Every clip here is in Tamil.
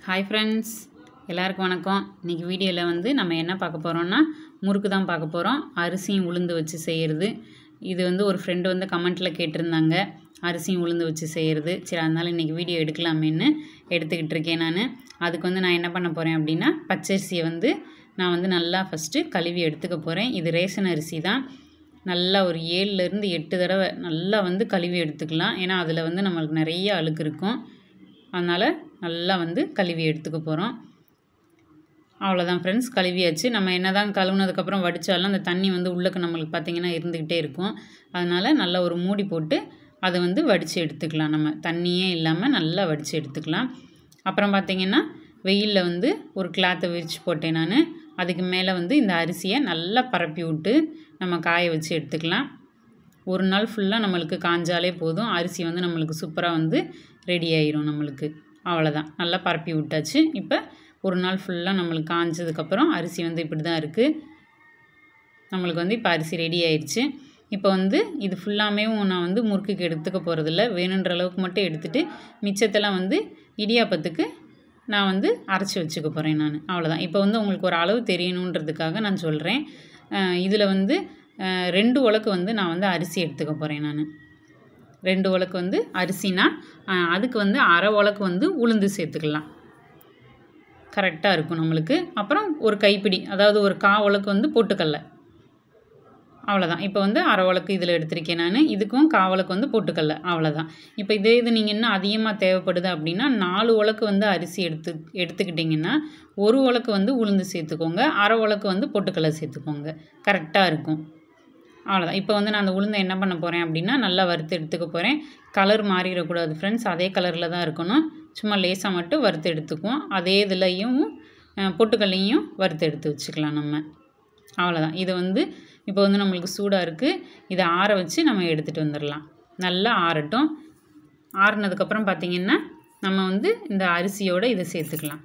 ஹாய் ஃப்ரெண்ட்ஸ் எல்லாருக்கும் வணக்கம் இன்றைக்கி வீடியோவில் வந்து நம்ம என்ன பார்க்க போகிறோம்னா முறுக்கு தான் பார்க்க போகிறோம் அரிசியும் உளுந்து வச்சு செய்கிறது இது வந்து ஒரு ஃப்ரெண்டு வந்து கமெண்ட்டில் கேட்டிருந்தாங்க அரிசியும் உளுந்து வச்சு செய்கிறது சரி அதனால் இன்றைக்கி வீடியோ எடுக்கலாமேன்னு எடுத்துக்கிட்டு இருக்கேன் நான் அதுக்கு வந்து நான் என்ன பண்ண போகிறேன் அப்படின்னா பச்சரிசியை வந்து நான் வந்து நல்லா ஃபஸ்ட்டு கழுவி எடுத்துக்க போகிறேன் இது ரேஷன் அரிசி தான் நல்லா ஒரு ஏழுலேருந்து எட்டு தடவை நல்லா வந்து கழுவி எடுத்துக்கலாம் ஏன்னா அதில் வந்து நம்மளுக்கு நிறைய அழுக்கு இருக்கும் அதனால் நல்லா வந்து கழுவி எடுத்துக்க போகிறோம் அவ்வளோதான் ஃப்ரெண்ட்ஸ் கழுவியாச்சு நம்ம என்ன தான் கழுவுனதுக்கப்புறம் வடித்தாலும் அந்த தண்ணி வந்து உள்ளுக்கு நம்மளுக்கு பார்த்திங்கன்னா இருந்துக்கிட்டே இருக்கும் அதனால் நல்லா ஒரு மூடி போட்டு அதை வந்து வடித்து எடுத்துக்கலாம் நம்ம தண்ணியே இல்லாமல் நல்லா வடித்து எடுத்துக்கலாம் அப்புறம் பார்த்திங்கன்னா வெயிலில் வந்து ஒரு கிளாத்தை விரித்து போட்டேன் நான் அதுக்கு மேலே வந்து இந்த அரிசியை நல்லா பரப்பி விட்டு நம்ம காய வச்சு எடுத்துக்கலாம் ஒரு நாள் ஃபுல்லாக நம்மளுக்கு காஞ்சாலே போதும் அரிசி வந்து நம்மளுக்கு சூப்பராக வந்து ரெடி ஆயிரும் நம்மளுக்கு அவ்வளோதான் நல்லா பரப்பி விட்டாச்சு இப்போ ஒரு நாள் ஃபுல்லாக நம்மளுக்கு காஞ்சதுக்கப்புறம் அரிசி வந்து இப்படி தான் இருக்குது நம்மளுக்கு வந்து இப்போ அரிசி ரெடி ஆயிடுச்சு இப்போ வந்து இது ஃபுல்லாமே நான் வந்து முறுக்குக்கு எடுத்துக்க போகிறதில்ல வேணுன்ற அளவுக்கு மட்டும் எடுத்துகிட்டு மிச்சத்தெல்லாம் வந்து இடியாப்பத்துக்கு நான் வந்து அரைச்சி வச்சுக்க போகிறேன் நான் அவ்வளோதான் இப்போ வந்து உங்களுக்கு ஒரு அளவு தெரியணுன்றதுக்காக நான் சொல்கிறேன் இதில் வந்து அஹ், ரெண்டு உலக்கு வந்து நான் வந்து அரிசி எடுத்துக்க போகிறேன் நான் ரெண்டு உலக்கு வந்து அரிசினா அஹ், அதுக்கு வந்து அரை உலக்கு வந்து உளுந்து சேர்த்துக்கலாம் கரெக்டாக இருக்கும் நம்மளுக்கு அப்புறம் ஒரு கைப்பிடி அதாவது ஒரு கா உலக்கு வந்து பொட்டுக்கடல அவ்வளோதான் இப்போ வந்து அரை உலக்கு இதில் எடுத்திருக்கேன் நான் இதுக்கும் காவலுக்கு வந்து பொட்டுக்கடல அவ்வளோதான் இப்போ இதே இது நீங்கள் இன்னும் அதிகமாக தேவைப்படுது அப்படின்னா நாலு உலக்கு வந்து அரிசி எடுத்து எடுத்துக்கிட்டிங்கன்னா ஒரு உலக்கு வந்து உளுந்து சேர்த்துக்கோங்க அரை உலக்கு வந்து பொட்டுக்கடலை சேர்த்துக்கோங்க கரெக்டாக இருக்கும் அவ்வளோதான் இப்போ வந்து நான் அந்த உளுந்தை என்ன பண்ண போகிறேன் அப்படின்னா நல்லா வறுத்து எடுத்துக்க போகிறேன் கலர் மாறிடக்கூடாது ஃப்ரெண்ட்ஸ் அதே கலரில் தான் இருக்கணும் சும்மா லேசாக மட்டும் வறுத்து எடுத்துக்குவோம் அதே இதுலையும் அஹ், பொட்டுக்கல்லையும் வறுத்து எடுத்து வச்சுக்கலாம் நம்ம அவ்வளோதான் இது வந்து இப்போ வந்து நம்மளுக்கு சூடாக இருக்குது இதை ஆற வச்சு நம்ம எடுத்துகிட்டு வந்துடலாம் நல்லா ஆறட்டும் ஆறுனதுக்கப்புறம் பார்த்திங்கன்னா நம்ம வந்து இந்த அரிசியோட இதை சேர்த்துக்கலாம்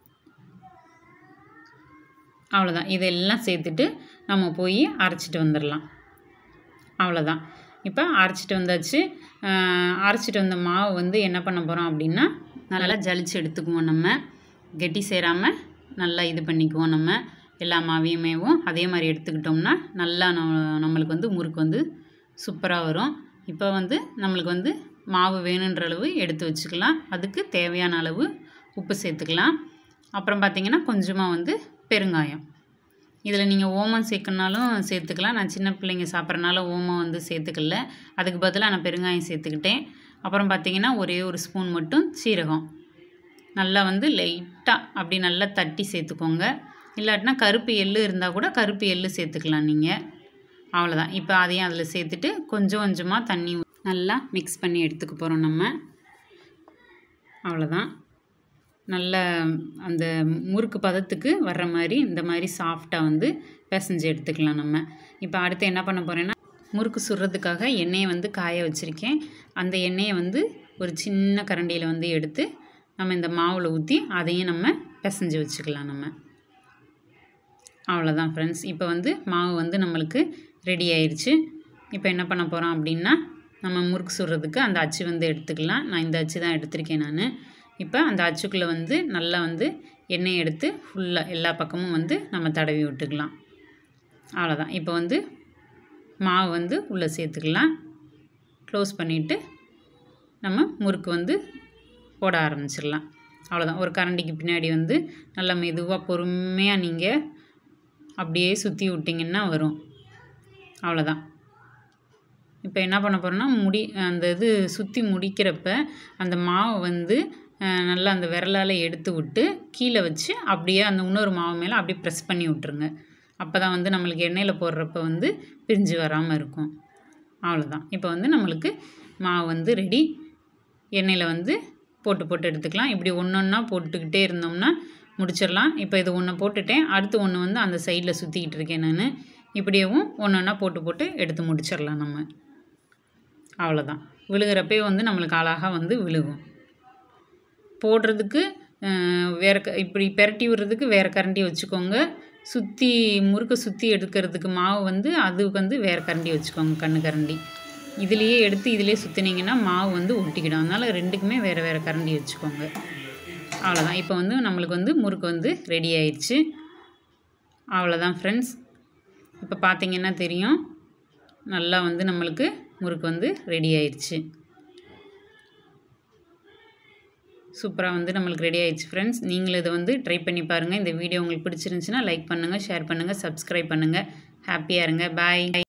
அவ்வளோதான் இதெல்லாம் சேர்த்துட்டு நம்ம போய் அரைச்சிட்டு வந்துடலாம் அவ்வளோதான் இப்போ அரைச்சிட்டு வந்தாச்சு ஆஹ் அரைச்சிட்டு வந்த மாவு வந்து என்ன பண்ண போகிறோம் அப்படின்னா நல்லா ஜலிச்சு எடுத்துக்குவோம் நம்ம கெட்டி சேராமல் நல்லா இது பண்ணிக்குவோம் நம்ம எல்லா மாவையுமேவும் அதே மாதிரி எடுத்துக்கிட்டோம்னா நல்லா நம்ம- நம்மளுக்கு வந்து முறுக்கு வந்து சூப்பராக வரும் இப்போ வந்து நம்மளுக்கு வந்து மாவு வேணுன்ற அளவு எடுத்து வச்சுக்கலாம் அதுக்கு தேவையான அளவு உப்பு சேர்த்துக்கலாம் அப்புறம் பார்த்திங்கன்னா கொஞ்சமாக வந்து பெருங்காயம் இதில் நீங்கள் ஓமம் சேர்க்கணுனாலும் சேர்த்துக்கலாம் நான் சின்ன பிள்ளைங்க சாப்பிட்றனால ஓமம் வந்து சேர்த்துக்கல அதுக்கு பதிலாக நான் பெருங்காயம் சேர்த்துக்கிட்டேன் அப்புறம் பார்த்தீங்கன்னா ஒரே ஒரு ஸ்பூன் மட்டும் சீரகம் நல்லா வந்து லைட்டாக அப்படி நல்லா தட்டி சேர்த்துக்கோங்க இல்லாட்டினா கருப்பு எள்ளு இருந்தால் கூட கருப்பு எள்ளு சேர்த்துக்கலாம் நீங்கள் அவ்வளோதான் இப்போ அதையும் அதில் சேர்த்துட்டு கொஞ்சம் கொஞ்சமாக தண்ணி ஊ- நல்லா மிக்ஸ் பண்ணி எடுத்துக்க போகிறோம் நம்ம அவ்வளோதான் நல்ல அந்த முறுக்கு பதத்துக்கு வர்ற மாதிரி இந்த மாதிரி சாஃப்டாக வந்து பிசைஞ்சு எடுத்துக்கலாம் நம்ம இப்போ அடுத்து என்ன பண்ண போகிறேன்னா முறுக்கு சுடுறதுக்காக எண்ணெயை வந்து காய வச்சுருக்கேன் அந்த எண்ணெயை வந்து ஒரு சின்ன கரண்டியில் வந்து எடுத்து நம்ம இந்த மாவில் ஊற்றி அதையும் நம்ம பிசைஞ்சு வச்சுக்கலாம் நம்ம அவ்வளோதான் ஃப்ரெண்ட்ஸ் இப்போ வந்து மாவு வந்து நம்மளுக்கு ரெடி ஆயிடுச்சு இப்போ என்ன பண்ண போகிறோம் அப்படின்னா நம்ம முறுக்கு சுடுறதுக்கு அந்த அச்சு வந்து எடுத்துக்கலாம் நான் இந்த அச்சு தான் எடுத்திருக்கேன் நான் இப்போ அந்த அச்சுக்குள்ளே வந்து நல்லா வந்து எண்ணெய் எடுத்து ஃபுல்லாக எல்லா பக்கமும் வந்து நம்ம தடவி விட்டுக்கலாம் அவ்வளோதான் இப்போ வந்து மாவு வந்து உள்ளே சேர்த்துக்கலாம் க்ளோஸ் பண்ணிவிட்டு நம்ம முறுக்கு வந்து போட ஆரம்பிச்சிடலாம் அவ்வளோதான் ஒரு கரண்டிக்கு பின்னாடி வந்து நல்லா மெதுவாக பொறுமையாக நீங்கள் அப்படியே சுற்றி விட்டிங்கன்னா வரும் அவ்வளோதான் இப்போ என்ன பண்ண போகிறோன்னா முடி அந்த இது சுற்றி முடிக்கிறப்ப அந்த மாவை வந்து அஹ், நல்லா அந்த விரலால் எடுத்து விட்டு கீழே வச்சு அப்படியே அந்த இன்னொரு மாவு மேலே அப்படியே ப்ரெஸ் பண்ணி விட்ருங்க அப்போ தான் வந்து நம்மளுக்கு எண்ணெயில் போடுறப்ப வந்து பிரிஞ்சு வராமல் இருக்கும் அவ்வளோதான் இப்போ வந்து நம்மளுக்கு மாவு வந்து ரெடி எண்ணெயில் வந்து போட்டு போட்டு எடுத்துக்கலாம் இப்படி ஒன்று ஒன்றா போட்டுக்கிட்டே இருந்தோம்னா முடிச்சிடலாம் இப்போ இது ஒன்று போட்டுட்டேன் அடுத்து ஒன்று வந்து அந்த சைடில் சுற்றிக்கிட்டு இருக்கேன் நான் இப்படியேவும் ஒன்று ஒன்றா போட்டு போட்டு எடுத்து முடிச்சிடலாம் நம்ம அவ்வளோதான் விழுகிறப்பே வந்து நம்மளுக்கு அழகாக வந்து விழுகும் போடுறதுக்கு அஹ், வேற க இப்படி பெரட்டி விடுறதுக்கு வேறு கரண்டி வச்சுக்கோங்க சுற்றி முறுக்க சுற்றி எடுக்கிறதுக்கு மாவு வந்து அதுக்கு வந்து வேறு கரண்டி வச்சுக்கோங்க கண்ணு கரண்டி இதுலேயே எடுத்து இதுலேயே சுற்றினீங்கன்னா மாவு வந்து ஒட்டிக்கிடும் அதனால் ரெண்டுக்குமே வேறு வேறு கரண்டி வச்சுக்கோங்க அவ்வளோதான் இப்போ வந்து நம்மளுக்கு வந்து முறுக்கு வந்து ரெடி ஆயிடுச்சு அவ்வளோதான் ஃப்ரெண்ட்ஸ் இப்போ பார்த்தீங்கன்னா தெரியும் நல்லா வந்து நம்மளுக்கு முறுக்கு வந்து ரெடி ஆயிடுச்சு சூப்பராக வந்து நம்மளுக்கு ரெடி ஆயிடுச்சு ஃப்ரெண்ட்ஸ் நீங்களும் இதை வந்து ட்ரை பண்ணி பாருங்கள் இந்த வீடியோ உங்களுக்கு பிடிச்சிருந்துச்சுன்னா லைக் பண்ணுங்கள் ஷேர் பண்ணுங்கள் சப்ஸ்கிரைப் பண்ணுங்கள் ஹாப்பியாக இருங்க பாய்